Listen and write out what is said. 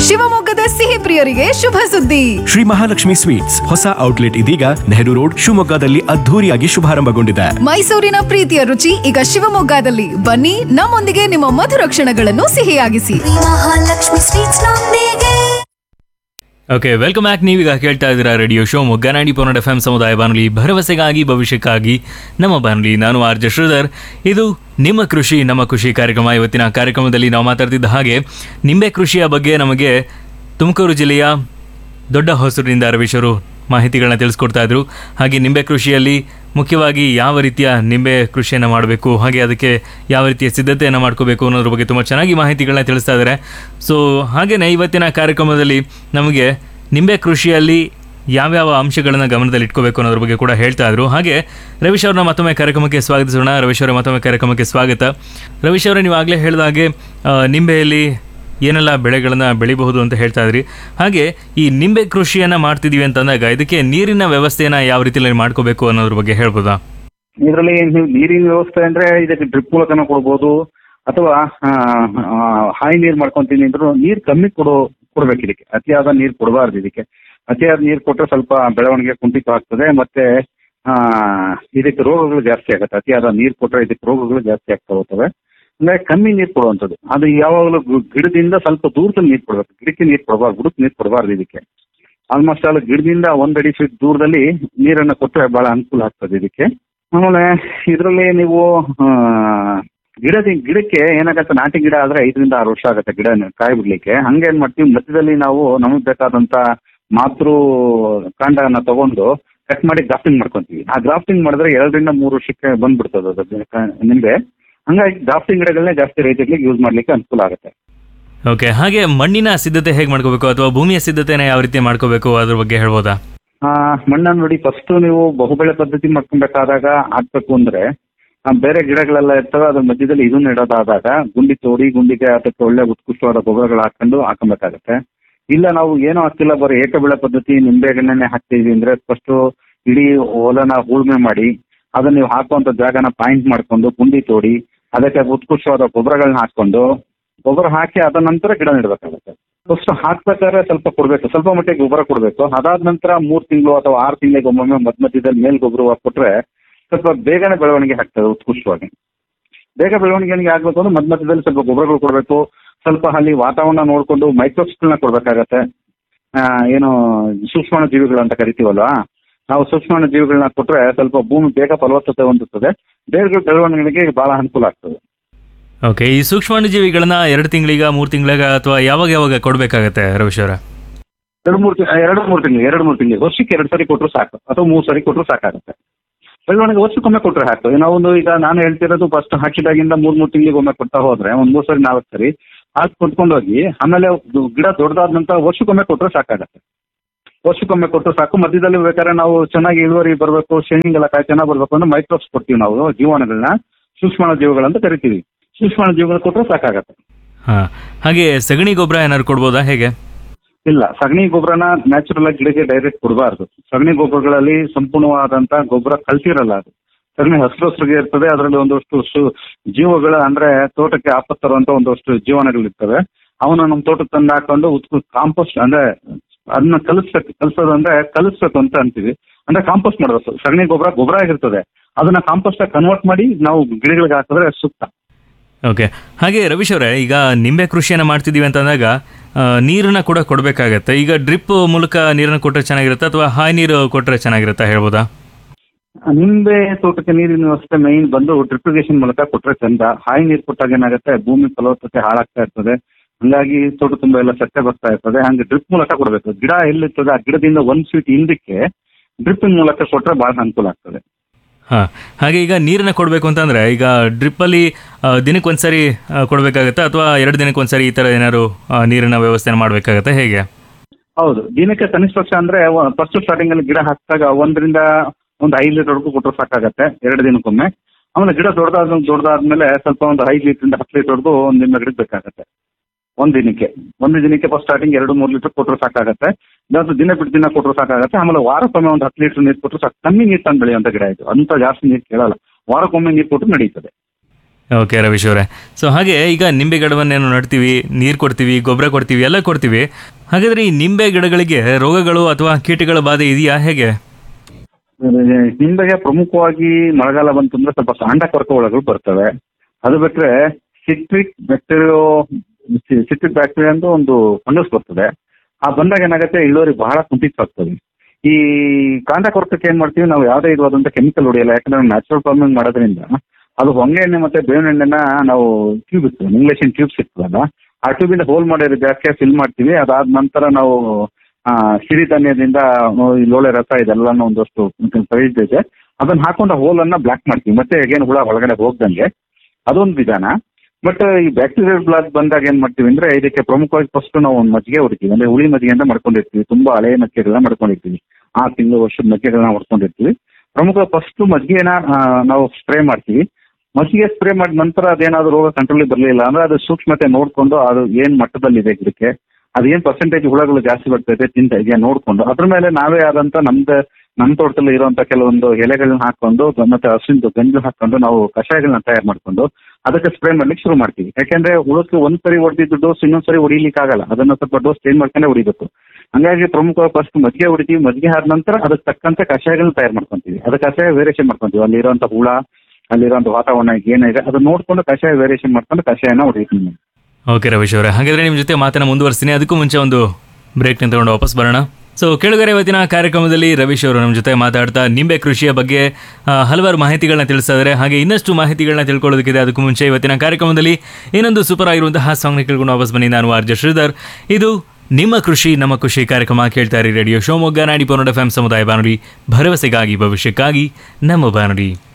ಶಿವಮೊಗ್ಗದ ಸಿಹಿ ಪ್ರಿಯರಿಗೆ ಶುಭ ಸುದ್ದಿ ಶ್ರೀ ಮಹಾಲಕ್ಷ್ಮಿ ಸ್ವೀಟ್ಸ್ ಹೊಸ ಔಟ್ಲೆಟ್ ಇದೀಗ ನೆಹರು ರೋಡ್ ಶಿವಮೊಗ್ಗದಲ್ಲಿ ಅದ್ಧೂರಿಯಾಗಿ ಶುಭಾರಂಭಗೊಂಡಿದೆ ಮೈಸೂರಿನ ಪ್ರೀತಿಯ ರುಚಿ ಈಗ ಶಿವಮೊಗ್ಗದಲ್ಲಿ ಬನ್ನಿ ನಮ್ಮೊಂದಿಗೆ ನಿಮ್ಮ ಮಧುರ ಕ್ಷಣಗಳನ್ನು ಸಿಹಿಯಾಗಿಸಿ ಮಹಾಲಕ್ಷ್ಮಿ ಸ್ವೀಟ್ಸ್ ನೊಂದಿಗೆ ಓಕೆ ವೆಲ್ಕಮ್ ಬ್ಯಾಕ್ ನೀವೀಗ ಕೇಳ್ತಾ ಇದ್ದೀರಾ ರೇಡಿಯೋ ಶೋ ಮೊಗ್ಗ ನಾಡಿ ಪೋನಡ್ ಎಫ್ ಎಂ ಸಮುದಾಯ ಬಾನುಲಿ ಭರವಸೆಗಾಗಿ ಭವಿಷ್ಯಕ್ಕಾಗಿ ನಮ್ಮ ಬಾನುಲಿ ನಾನು ಆರ್ ಜೆ ಶ್ರೀಧರ್ ಇದು ನಿಮ್ಮ ಕೃಷಿ ನಮ್ಮ ಕೃಷಿ ಕಾರ್ಯಕ್ರಮ ಇವತ್ತಿನ ಕಾರ್ಯಕ್ರಮದಲ್ಲಿ ನಾವು ಮಾತಾಡ್ತಿದ್ದ ಹಾಗೆ ನಿಂಬೆ ಕೃಷಿಯ ಬಗ್ಗೆ ನಮಗೆ ತುಮಕೂರು ಜಿಲ್ಲೆಯ ದೊಡ್ಡ ಹೊಸೂರಿನಿಂದ ರವೀಶರು ಮಾಹಿತಿಗಳನ್ನ ತಿಳಿಸ್ಕೊಡ್ತಾ ಇದ್ರು ಹಾಗೆ ನಿಂಬೆ ಕೃಷಿಯಲ್ಲಿ ಮುಖ್ಯವಾಗಿ ಯಾವ ರೀತಿಯ ನಿಂಬೆ ಕೃಷಿಯನ್ನು ಮಾಡಬೇಕು ಹಾಗೆ ಅದಕ್ಕೆ ಯಾವ ರೀತಿಯ ಸಿದ್ಧತೆಯನ್ನು ಮಾಡ್ಕೋಬೇಕು ಅನ್ನೋದ್ರ ಬಗ್ಗೆ ತುಂಬ ಚೆನ್ನಾಗಿ ಮಾಹಿತಿಗಳನ್ನ ತಿಳಿಸ್ತಾ ಇದ್ದಾರೆ ಸೊ ಹಾಗೆಯೇ ಇವತ್ತಿನ ಕಾರ್ಯಕ್ರಮದಲ್ಲಿ ನಮಗೆ ನಿಂಬೆ ಕೃಷಿಯಲ್ಲಿ ಯಾವ್ಯಾವ ಅಂಶಗಳನ್ನು ಗಮನದಲ್ಲಿ ಇಟ್ಕೋಬೇಕು ಅನ್ನೋದ್ರ ಬಗ್ಗೆ ಕೂಡ ಹೇಳ್ತಾ ಇದ್ರು ಹಾಗೆ ರವೀಶ್ ಅವ್ರನ್ನ ಮತ್ತೊಮ್ಮೆ ಕಾರ್ಯಕ್ರಮಕ್ಕೆ ಸ್ವಾಗತಿಸೋಣ ರವೀಶ್ ಅವರೇ ಮತ್ತೊಮ್ಮೆ ಕಾರ್ಯಕ್ರಮಕ್ಕೆ ಸ್ವಾಗತ ರವೀಶ್ ಅವರೇ ನೀವು ಆಗಲೇ ಹೇಳಿದ ಹಾಗೆ ಆ, ನಿಂಬೆಯಲ್ಲಿ ಏನೆಲ್ಲ ಬೆಳೆಗಳನ್ನು ಬೆಳಿಬಹುದು ಅಂತ ಹೇಳ್ತಾ ಇದ್ರಿ ಹಾಗೆ ಈ ನಿಂಬೆ ಕೃಷಿಯನ್ನ ಮಾಡ್ತಿದೀವಿ ಅಂತಂದಾಗ ಇದಕ್ಕೆ ನೀರಿನ ವ್ಯವಸ್ಥೆಯನ್ನ ಯಾವ ರೀತಿಯಲ್ಲಿ ಮಾಡ್ಕೋಬೇಕು ಅನ್ನೋದ್ರ ಬಗ್ಗೆ ಹೇಳ್ಬೋದಾ ಇದರಲ್ಲಿ ನೀವು ನೀರಿನ ವ್ಯವಸ್ಥೆ ಅಂದ್ರೆ ಇದಕ್ಕೆ ಡ್ರಿಪ್ ಮೂಲಕನೂ ಕೊಡ್ಬೋದು ಅಥವಾ ಆ, ಆ, ಹಾಯಿ ನೀರು ಮಾಡ್ಕೊಂತೀನಿ ಅಂದ್ರೂ ನೀರು ಕಮ್ಮಿ ಕೊಡೋ ಕೊಡ್ಬೇಕು ಇದಕ್ಕೆ ಅತಿಯಾದ ನೀರು ಕೊಡಬಾರ್ದು ಇದಕ್ಕೆ ಅತಿಯಾದ ನೀರು ಕೊಟ್ಟರೆ ಸ್ವಲ್ಪ ಬೆಳವಣಿಗೆ ಕುಂಠಿತ ಆಗ್ತದೆ ಮತ್ತೆ ಆ, ಇದಕ್ಕೆ ರೋಗಗಳು ಜಾಸ್ತಿ ಆಗುತ್ತೆ ಅತಿಯಾದ ನೀರು ಕೊಟ್ಟರೆ ಇದಕ್ಕೆ ರೋಗಗಳು ಜಾಸ್ತಿ ಆಗ್ತಾ ಹೋಗ್ತವೆ ಅಂದ್ರೆ ಕಮ್ಮಿ ನೀರು ಕೊಡುವಂಥದ್ದು ಅದು ಯಾವಾಗಲೂ ಗು- ಗಿಡದಿಂದ ಸ್ವಲ್ಪ ದೂರದಲ್ಲಿ ನೀರು ಕೊಡ್ಬೇಕು ಗಿಡಕ್ಕೆ ನೀರು ಕೊಡಬಾರ್ದು ಬುಡಕ್ಕೆ ನೀರು ಕೊಡಬಾರ್ದು ಇದಕ್ಕೆ ಆಲ್ಮೋಸ್ಟ್ ಆಲ್ ಗಿಡದಿಂದ ಒಂದ್ ಅಡಿ ಫೀಟ್ ದೂರದಲ್ಲಿ ನೀರನ್ನು ಕೊಟ್ಟರೆ ಬಹಳ ಅನುಕೂಲ ಆಗ್ತದೆ ಇದಕ್ಕೆ ಆಮೇಲೆ ಇದರಲ್ಲಿ ನೀವು ಆ, ಗಿಡದ ಗಿಡಕ್ಕೆ ಏನಾಗತ್ತೆ ನಾಟಿ ಗಿಡ ಆದ್ರೆ ಐದರಿಂದ ಆರು ವರ್ಷ ಆಗುತ್ತೆ ಗಿಡ ಕಾಯಿ ಬಿಡ್ಲಿಕ್ಕೆ ಹಂಗೆ ಏನ್ ಮಾಡ್ತೀವಿ ಮಧ್ಯದಲ್ಲಿ ನಾವು ನಮಗೆ ಬೇಕಾದಂತ ಮಾತೃ ಕಾಂಡನ ತಗೊಂಡು ಕಟ್ ಮಾಡಿ ಗ್ರಾಫ್ಟಿಂಗ್ ಮಾಡ್ಕೊಂತೀವಿ ಆ ಗ್ರಾಫ್ಟಿಂಗ್ ಮಾಡಿದ್ರೆ ಎರಡರಿಂದ ಮೂರು ವರ್ಷಕ್ಕೆ ಬಂದ್ಬಿಡ್ತದೆ ಅದು ಕ- ನಿಂಬೆ ಹಂಗಾಗಿ ಗ್ರಾಫ್ಟಿಂಗ್ ಗಿಡಗಳನ್ನೇ ಜಾಸ್ತಿ ರೈತರಿಗೆ ಯೂಸ್ ಮಾಡ್ಲಿಕ್ಕೆ ಅನುಕೂಲ ಆಗುತ್ತೆ ಓಕೆ ಹಾಗೆ ಮಣ್ಣಿನ ಸಿದ್ಧತೆ ಹೇಗೆ ಮಾಡ್ಕೋಬೇಕು ಅಥವಾ ಭೂಮಿಯ ಸಿದ್ಧತೆನ ಯಾವ ರೀತಿ ಮಾಡ್ಕೋಬೇಕು ಅದ್ರ ಬಗ್ಗೆ ಹೇಳ್ಬೋದಾ ಆ, ಮಣ್ಣನ್ನು ನೋಡಿ ಫಸ್ಟ್ ನೀವು ಬಹುಬೆಳೆ ಪದ್ಧತಿ ಮಾಡ್ಕೊಬೇಕಾದಾಗ ಹಾಕ್ಬೇಕು ಅಂದ್ರೆ ಆ, ಬೇರೆ ಗಿಡಗಳೆಲ್ಲ ಇರ್ತವೆ ಅದ್ರ ಮಧ್ಯದಲ್ಲಿ ಇದನ್ನ ಇಡೋದಾದಾಗ ಗುಂಡಿ ತೋಡಿ ಗುಂಡಿಗೆ ಅದಕ್ಕೆ ಒಳ್ಳೆ ಉತ್ಕೃಷ್ಟವಾದ ಗೊಬ್ಬರಗಳು ಹಾಕೊಂಡು ಹಾಕೊಬೇಕಾಗತ್ತೆ ಇಲ್ಲ ನಾವು ಏನೂ ಹಾಕ್ತಿಲ್ಲ ಬರೀ ಏಕಬೆಳೆ ಪದ್ಧತಿ ನಿಂಬೆಗಳನ್ನೇ ಹಾಕ್ತೀವಿ ಅಂದ್ರೆ ಫಸ್ಟ್ ಇಡೀ ಹೊಲನ ಉಳುಮೆ ಮಾಡಿ ಅದನ್ನ ನೀವು ಹಾಕುವಂತ ಜಾಗನ ಪಾಯಿಂಟ್ ಮಾಡ್ಕೊಂಡು ಗುಂಡಿ ತೋಡಿ ಅದಕ್ಕೆ ಉತ್ಕೃಷ್ಟವಾದ ಗೊಬ್ಬರಗಳನ್ನ ಹಾಕೊಂಡು ಗೊಬ್ಬರ ಹಾಕಿ ಅದ ನಂತರ ಗಿಡ ನೆಡ್ಬೇಕಾಗತ್ತೆ ಫಸ್ಟ್ ಹಾಕ್ಬೇಕಾದ್ರೆ ಸ್ವಲ್ಪ ಕೊಡ್ಬೇಕು ಸ್ವಲ್ಪ ಮಟ್ಟಿಗೆ ಗೊಬ್ಬರ ಕೊಡಬೇಕು ಅದಾದ ನಂತರ ಮೂರ್ ತಿಂಗಳು ಅಥವಾ ಆರು ತಿಂಗಳಿಗೆ ಒಮ್ಮೊಮ್ಮೆ ಮಧ್ಯ ಮಧ್ಯದಲ್ಲಿ ಮೇಲ್ ಗೊಬ್ಬರ ಕೊಟ್ರೆ ಸ್ವಲ್ಪ ಬೇಗನೆ ಬೆಳವಣಿಗೆ ಆಗ್ತದೆ ಉತ್ಕೃಷ್ಟವಾಗಿ ಬೇಗ ಬೆಳವಣಿಗೆ ಆಗ್ಬೇಕು ಅಂದ್ರೆ ಮಧ್ಯ ಮಧ್ಯದಲ್ಲಿ ಸ್ವಲ್ಪ ಗೊಬ್ಬರಗಳು ಕೊಡಬೇಕು ಸ್ವಲ್ಪ ಅಲ್ಲಿ ವಾತಾವರಣ ನೋಡಿಕೊಂಡು ಮೈಕ್ರೋಸ್ಗಳನ್ನ ಕೊಡ್ಬೇಕಾಗತ್ತೆ ಆ, ಏನು ಸೂಕ್ಷ್ಮಾಣು ಜೀವಿಗಳು ಅಂತ ಕರಿತೀವಲ್ವಾ ನಾವು ಸೂಕ್ಷ್ಮಾಣು ಜೀವಿಗಳನ್ನ ಕೊಟ್ರೆ ಸ್ವಲ್ಪ ಭೂಮಿ ಬೇಗ ಫಲವತ್ತತೆ ಹೊಂದುತ್ತದೆ ಬೇರೆಗಳ ಬೆಳವಣಿಗೆಗೆ ಬಹಳ ಅನುಕೂಲ ಆಗ್ತದೆ ಓಕೆ ಈ ಸೂಕ್ಷ್ಮಾಣುಜೀವಿಗಳನ್ನ ಎರಡು ತಿಂಗಳಿಗ ಮೂರು ತಿಂಗಳಿಗ ಅಥವಾ ಯಾವಾಗ ಯಾವಾಗ ಕೊಡಬೇಕಾಗತ್ತೆ ರವೀಶ್ ಅವರ ಎರಡು ಮೂರು ಎರಡು ಮೂರು ತಿಂಗಳು ಎರಡು ಮೂರು ತಿಂಗಳು ವರ್ಷಕ್ಕೆ ಎರಡು ಸರಿ ಕೊಟ್ಟರು ಸಾಕು ಅಥವಾ ಮೂರು ಸರಿ ಕೊಟ್ಟರು ಸಾಕಾಗುತ್ತೆ ಬೆಳವಣಿಗೆ ವರ್ಷಕ್ಕೊಮ್ಮೆ ಕೊಟ್ಟರೆ ಸಾಕು ನಾವೊಂದು ಈಗ ನಾನು ಹೇಳ್ತಿರೋದು ಫಸ್ಟ್ ಹಾಕಿದಾಗಿಂದ ಮೂರ್ ಮೂರು ತಿಂಗಳಿಗೆ ಒಮ್ಮೆ ಕೊಡ್ತಾ ಹೋದ್ರೆ ಒಂದು ಮೂರು ಸರಿ ನಾಲ್ಕು ಸರಿ ಹಾಕಿ ಕೊಟ್ಕೊಂಡು ಹೋಗಿ ಆಮೇಲೆ ಅದು ಗಿಡ ದೊಡ್ಡದಾದ ನಂತರ ವರ್ಷಕ್ಕೊಮ್ಮೆ ಕೊಟ್ಟರೆ ಸಾಕಾಗತ್ತೆ ವರ್ಷಕ್ಕೊಮ್ಮೆ ಕೊಟ್ಟರು ಸಾಕು ಮಧ್ಯದಲ್ಲಿ ಬೇಕಾದ್ರೆ ನಾವು ಚೆನ್ನಾಗಿ ಇಳುವರಿ ಬರಬೇಕು ಶೇನಿಂಗ್ ಎಲ್ಲ ಕಾಯಿ ಚೆನ್ನಾಗಿ ಬರಬೇಕು ಅಂದ್ರೆ ಮೈಕ್ರೋಬ್ಸ್ ಕೊಡ್ತೀವಿ ನಾವು ಜೀವಾಣುಗಳನ್ನ ಸೂಕ್ಷ್ಮಾಣು ಜೀವಿಗಳಂತ ಕರಿತೀವಿ ಸೂಕ್ಷ್ಮಾಣು ಜೀವಿಗಳು ಕೊಟ್ಟರೆ ಸಾಕಾಗತ್ತೆ ಹಾ ಹಾಗೆ ಸಗಣಿ ಗೊಬ್ಬರ ಏನಾದ್ರು ಕೊಡ್ಬೋದಾ ಹೇಗೆ ಇಲ್ಲ ಸಗಣಿ ಗೊಬ್ಬರನ ನ್ಯಾಚುರಲ್ ಆಗಿ ಗಿಡಕ್ಕೆ ಡೈರೆಕ್ಟ್ ಕೊಡಬಾರ್ದು ಸಗಣಿ ಗೊಬ್ಬರಗಳಲ್ಲಿ ಸಂಪೂರ್ಣವಾದಂತ ಗೊಬ್ಬರ ಕಲ್ತಿರಲ್ಲ ಅದು ಸಗಣಿ ಹಸಿರು ಹಸಿರಿಗೆ ಇರ್ತದೆ ಅದರಲ್ಲಿ ಒಂದಷ್ಟು ಸು- ಜೀವಗಳ ಅಂದ್ರೆ ತೋಟಕ್ಕೆ ಆಪತ್ತು ತರುವಂತ ಒಂದಷ್ಟು ಜೀವನಗಳಿರ್ತವೆ ಅವನ್ನ ನಮ್ಮ ತೋಟಕ್ಕೆ ತಂದು ಹಾಕೊಂಡು ಉತ್ಕೃ ಕಾಂಪೋಸ್ಟ್ ಅಂದ್ರೆ ಅದನ್ನ ಕಲಿಸ್ಬೇಕು ಕಲಿಸೋದು ಅಂದ್ರೆ ಕಲಿಸ್ಬೇಕು ಅಂತ ಅಂತೀವಿ ಅಂದ್ರೆ ಕಾಂಪೋಸ್ಟ್ ಮಾಡಬೇಕು ಸಗಣಿ ಗೊಬ್ಬರ ಗೊಬ್ಬರ ಆಗಿರ್ತದೆ ಅದನ್ನ ಕಾಂಪೋಸ್ಟ್ ಕನ್ವರ್ಟ್ ಮಾಡಿ ನಾವು ಗಿಡಗಳಿಗೆ ಹಾಕಿದ್ರೆ ಸೂಕ್ತ ಓಕೆ ಹಾಗೆ ರವೀಶ್ ಅವರೇ ಈಗ ನಿಂಬೆ ಕೃಷಿಯನ್ನು ಮಾಡ್ತಿದ್ದೀವಿ ಅಂತಂದಾಗ ಆ, ನೀರನ್ನ ಕೂಡ ಕೊಡಬೇಕಾಗತ್ತೆ ಈಗ ಡ್ರಿಪ್ ಮೂಲಕ ನೀರನ್ನು ಕೊಟ್ಟರೆ ಚೆನ್ನಾಗಿರುತ್ತೆ ಅಥವಾ ಹಾಯ್ ನೀರು ಕೊಟ್ಟರೆ ಚೆನ್ನಾಗಿರುತ್ತಾ ಹೇಳ್ಬೋದಾ ನಿಂಬೆ ತೋಟಕ್ಕೆ ನೀರಿನ ವ್ಯವಸ್ಥೆ ಮೈನ್ ಬಂದು ಡ್ರಿಪ್ರಿಗೇಷನ್ ಮೂಲಕ ಕೊಟ್ರೆ ಚಂದ ಹಾಯಿ ನೀರು ಕೊಟ್ಟಾಗ ಏನಾಗುತ್ತೆ ಭೂಮಿ ಫಲವತ್ತತೆ ಹಾಳಾಗ್ತಾ ಇರ್ತದೆ ಹಂಗಾಗಿ ತೋಟ ತುಂಬ ಎಲ್ಲ ಸಟ್ಟೆ ಬರ್ತಾ ಇರ್ತದೆ ಹಂಗೆ ಡ್ರಿಪ್ ಮೂಲಕ ಕೊಡಬೇಕು ಗಿಡ ಎಲ್ಲಿರ್ತದೆ ಆ ಗಿಡದಿಂದ ಒಂದ್ ಫೀಟ್ ಹಿಂದಕ್ಕೆ ಡ್ರಿಪ್ಪಿನ ಮೂಲಕ ಕೊಟ್ರೆ ಬಹಳ ಅನುಕೂಲ ಆಗ್ತದೆ ಹಾಂ ಹಾಗೆ ಈಗ ನೀರನ್ನು ಕೊಡಬೇಕು ಅಂತಂದರೆ ಈಗ ಡ್ರಿಪ್ಪಲ್ಲಿ ದಿನಕ್ಕೆ ಒಂದ್ಸರಿ ಆ, ಕೊಡಬೇಕಾಗತ್ತಾ ಅಥವಾ ಎರಡು ದಿನಕ್ಕೆ ಒಂದ್ಸರಿ ಈ ಥರ ಏನಾದ್ರು ಆ, ನೀರಿನ ವ್ಯವಸ್ಥೆನ ಮಾಡಬೇಕಾಗತ್ತಾ ಹೇಗೆ ಹೌದು ದಿನಕ್ಕೆ ಕನಿಷ್ಠ ಪಕ್ಷ ಅಂದ್ರೆ ಫಸ್ಟ್ ಸ್ಟಾರ್ಟಿಂಗ್ ಅಲ್ಲಿ ಗಿಡ ಹಾಕಿದಾಗ ಒಂದರಿಂದ ಒಂದು ಐದು ಲೀಟರ್ವರೆಗೂ ಕೊಟ್ಟರೆ ಸಾಕಾಗತ್ತೆ ಎರಡು ದಿನಕ್ಕೊಮ್ಮೆ ಆಮೇಲೆ ಗಿಡ ದೊಡ್ಡದಾದ ದೊಡ್ಡದಾದ್ಮೇಲೆ ಸ್ವಲ್ಪ ಒಂದು ಐದು ಲೀಟರಿಂದ ಹತ್ತು ಲೀಟರ್ವರೆಗೂ ಒಂದು ನಿಮ್ಮ ಗಿಡಕ್ಕೆ ಬೇಕಾಗತ್ತೆ ಒಂದು ದಿನಕ್ಕೆ ಒಂದು ದಿನಕ್ಕೆ ಫಸ್ಟ್ ಸ್ಟಾರ್ಟಿಂಗ್ ಎರಡು ಮೂರು ಲೀಟರ್ ಕೊಟ್ಟರೆ ಸಾಕಾಗತ್ತೆ ಇದಾದ್ರು ದಿನ ಬಿಟ್ಟು ದಿನ ಕೊಟ್ಟರೆ ಸಾಕಾಗತ್ತೆ ಆಮೇಲೆ ವಾರಕ್ಕೊಮ್ಮೆ ಒಂದು ಹತ್ತು ಲೀಟರ್ ನೀರು ಕೊಟ್ಟರೆ ಸಾಕು ಕಮ್ಮಿ ನೀರು ತಂದು ಬೆಳೆಯುವಂಥ ಗಿಡ ಇದು ಅಂತ ಜಾಸ್ತಿ ನೀರು ಕೇಳಲ್ಲ ವಾರಕ್ಕೊಮ್ಮೆ ನೀರು ಕೊಟ್ಟರು ನಡೀತದೆ ಓಕೆ ರವೀಶ್ ಅವರೇ ಸೊ ಹಾಗೆ ಈಗ ನಿಂಬೆ ಗಿಡವನ್ನೇನು ನಡ್ತೀವಿ ನೀರು ಕೊಡ್ತೀವಿ ಗೊಬ್ಬರ ಕೊಡ್ತೀವಿ ಎಲ್ಲ ಕೊಡ್ತೀವಿ ಹಾಗಾದ್ರೆ ಈ ನಿಂಬೆ ಗಿಡಗಳಿಗೆ ರೋಗಗಳು ಅಥವಾ ಕೀಟಗಳ ಬಾಧೆ ಇದೆಯಾ ಹೇಗೆ ನಿಂಬೆಗೆ ಪ್ರಮುಖವಾಗಿ ಮಳೆಗಾಲ ಬಂತಂದ್ರೆ ಸ್ವಲ್ಪ ಕಾಂಡ ಕೊರಕ ಹುಳಗಳು ಬರ್ತವೆ ಅದು ಬಿಟ್ರೆ ಸಿಟ್ರಿಕ್ ಬ್ಯಾಕ್ಟೀರಿಯೋ ಸಿಟ್ರಿಕ್ ಬ್ಯಾಕ್ಟೀರಿಯಾ ಅಂತ ಒಂದು ಫಂಗಸ್ ಬರ್ತದೆ ಆ ಬಂದಾಗ ಏನಾಗುತ್ತೆ ಇಳುವರಿ ಬಹಳ ಕುಂಠಿತವಾಗ್ತದೆ ಈ ಕಾಂಡ ಕೊರಕಕ್ಕೆ ಏನ್ ಮಾಡ್ತೀವಿ ನಾವು ಯಾವುದೇ ಇರುವಾದಂತ ಕೆಮಿಕಲ್ ಹೊಡೆಯಲ್ಲ ಯಾಕಂದ್ರೆ ನ್ಯಾಚುರಲ್ ಫಾರ್ಮಿಂಗ್ ಮಾಡೋದ್ರಿಂದ ಅದು ಹೊಂಗೆ ಎಣ್ಣೆ ಮತ್ತೆ ಬೇವಿನ ಎಣ್ಣೆನ ನಾವು ಟ್ಯೂಬ್ ಇರ್ತದೆ ಇಂಗ್ಲೇಷನ್ ಟ್ಯೂಬ್ಸ್ ಇರ್ತದಲ್ಲ ಆ ಟ್ಯೂಬಿಂದ ಹೋಲ್ ಮಾಡಿರೋ ಜಾಗಕ್ಕೆ ಫಿಲ್ ಮಾಡ್ತೀವಿ ಅದಾದ ನಂತರ ನಾವು ಆ, ಸಿರಿಧಾನ್ಯದಿಂದ ಈ ಲೋಳೆ ರಸ ಇದೆಲ್ಲನೂ ಒಂದಷ್ಟು ಪ್ರೈಸ್ ಇದೆ ಅದನ್ನ ಹಾಕೊಂಡು ಹೋಲ್ ಅನ್ನ ಬ್ಲಾಕ್ ಮಾಡ್ತೀವಿ ಮತ್ತೆ ಏನು ಹುಳ ಒಳಗಡೆ ಹೋಗ್ದಂಗೆ ಅದೊಂದು ವಿಧಾನ ಬಟ್ ಈ ಬ್ಯಾಕ್ಟೀರಿಯಲ್ ಬ್ಲಾಕ್ ಬಂದಾಗ ಏನ್ ಮಾಡ್ತೀವಿ ಅಂದ್ರೆ ಇದಕ್ಕೆ ಪ್ರಮುಖವಾಗಿ ಫಸ್ಟ್ ನಾವು ಒಂದು ಮಜ್ಜಿಗೆ ಹೊಡಿತೀವಿ ಅಂದ್ರೆ ಹುಳಿ ಮಜ್ಜಿಗೆ ಅಂತ ಮಾಡ್ಕೊಂಡಿರ್ತೀವಿ ತುಂಬಾ ಹಳೆಯ ಮಜ್ಜಿಗೆಗಳನ್ನ ಮಾಡ್ಕೊಂಡಿರ್ತೀವಿ ಆ ತಿಂಗಳು ವರ್ಷದ ಮಜ್ಜಿಗೆಗಳನ್ನ ಹೊಡ್ಕೊಂಡಿರ್ತೀವಿ ಪ್ರಮುಖ ಫಸ್ಟ್ ಮಜ್ಜಿಗೆನ ಆ, ನಾವು ಸ್ಪ್ರೇ ಮಾಡ್ತೀವಿ ಮಜ್ಜಿಗೆ ಸ್ಪ್ರೇ ಮಾಡಿದ ನಂತರ ಅದೇನಾದ್ರು ರೋಗ ಕಂಟ್ರೋಲಿಗೆ ಬರಲಿಲ್ಲ ಅಂದ್ರೆ ಅದು ಸೂಕ್ಷ್ಮತೆ ನೋಡ್ಕೊಂಡು ಅದು ಏನ್ ಮಟ್ಟದಲ್ಲಿದೆ ಗಿಡಕ್ಕೆ ಅದೇನ್ ಪರ್ಸೆಂಟೇಜ್ ಹುಳಗಳು ಜಾಸ್ತಿ ಬರ್ತೈತೆ ತಿಂತ ಇದೆಯಾ ನೋಡ್ಕೊಂಡು ಅದ್ರ ಮೇಲೆ ನಾವೇ ಆದಂತ ನಮ್ದು ನಮ್ಮ ತೋಟದಲ್ಲಿ ಇರುವಂತ ಕೆಲವೊಂದು ಎಲೆಗಳನ್ನ ಹಾಕೊಂಡು ಮತ್ತೆ ಹಸಿಂದು ಗಂಜು ಹಾಕೊಂಡು ನಾವು ಕಷಾಯಗಳನ್ನ ತಯಾರು ಮಾಡ್ಕೊಂಡು ಅದಕ್ಕೆ ಸ್ಪ್ರೇ ಮಾಡ್ಲಿಕ್ಕೆ ಶುರು ಮಾಡ್ತೀವಿ ಯಾಕೆಂದ್ರೆ ಹುಳಕ್ಕೆ ಒಂದ್ ಸರಿ ಹೊಡೆದಿದ್ದು ಡೋಸ್ ಇನ್ನೊಂದ್ ಸರಿ ಹೊಡಿಲಿಕ್ಕೆ ಆಗಲ್ಲ ಅದನ್ನ ಸ್ವಲ್ಪ ಡೋಸ್ ಚೇಂಜ್ ಮಾಡ್ಕೊಂಡೇ ಹೊಡಿಬೇಕು ಹಂಗಾಗಿ ಪ್ರಮುಖವಾಗಿ ಫಸ್ಟ್ ಮಜ್ಜಿಗೆ ಹೊಡಿತೀವಿ ಮಜ್ಜಿಗೆ ಆದ ನಂತರ ಅದಕ್ಕೆ ತಕ್ಕಂತೆ ಕಷಾಯಗಳನ್ನ ತಯಾರು ಮಾಡ್ಕೊಂತೀವಿ ಅದಕ್ಕೆ ಕಷಾಯ ವೇರಿಯೇಷನ್ ಮಾಡ್ಕೊಂತೀವಿ ಅಲ್ಲಿರುವಂತ ಹುಳ ಅಲ್ಲಿರುವಂತ ವಾತಾವರಣ ಏನಿದೆ ಅದನ್ನ ನೋಡ್ಕೊಂಡು ಕಷಾಯ ವೇರಿಯೇಷನ್ ಮಾಡ್ಕೊಂಡು ಕಷಾಯನ ಹೊಡಿತೀವಿ ಓಕೆ ರವೀಶ್ ಅವರೇ ಹಾಗಾದ್ರೆ ನಿಮ್ಮ ಜೊತೆ ಮಾತನ್ನ ಮುಂದುವರಿಸ್ತೀನಿ ಅದಕ್ಕೂ ಮುಂಚೆ ಒಂದು ಬ್ರೇಕ್ನ ತಗೊಂಡು ವಾಪಸ್ ಬರೋಣ ಸೊ ಕೆಳಗರೆ ಇವತ್ತಿನ ಕಾರ್ಯಕ್ರಮದಲ್ಲಿ ರವೀಶ್ ಅವರು ನಮ್ಮ ಜೊತೆ ಮಾತಾಡ್ತಾ ನಿಂಬೆ ಕೃಷಿಯ ಬಗ್ಗೆ ಆ, ಹಲವಾರು ಮಾಹಿತಿಗಳನ್ನ ತಿಳಿಸ್ತಾ ಇದ್ದಾರೆ ಹಾಗೆ ಇನ್ನಷ್ಟು ಮಾಹಿತಿಗಳನ್ನ ತಿಳ್ಕೊಳ್ಳೋದಕ್ಕಿದೆ ಅದಕ್ಕೂ ಮುಂಚೆ ಇವತ್ತಿನ ಕಾರ್ಯಕ್ರಮದಲ್ಲಿ ಇನ್ನೊಂದು ಸೂಪರ್ ಆಗಿರುವಂತಹ ಸಾಂಗ್ನ ಕೇಳ್ಕೊಂಡು ವಾಪಸ್ ಬನ್ನಿ ನಾನು ಆರ್ಜೆ ಶ್ರೀಧರ್ ಇದು ನಿಮ್ಮ ಕೃಷಿ ನಮ್ಮ ಖುಷಿ ಕಾರ್ಯಕ್ರಮ ಕೇಳ್ತಾ ಇರಿ ರೇಡಿಯೋ ಶಿವಮೊಗ್ಗ ನಾಡಿ ಪೊನ್ನಡ ಎಫ್ ಸಮುದಾಯ ಬಾನುಲಿ ಭರವಸೆಗಾಗಿ ಭವಿಷ್ಯಕ್ಕಾಗಿ ನಮ್ಮ ಬಾನುಲಿ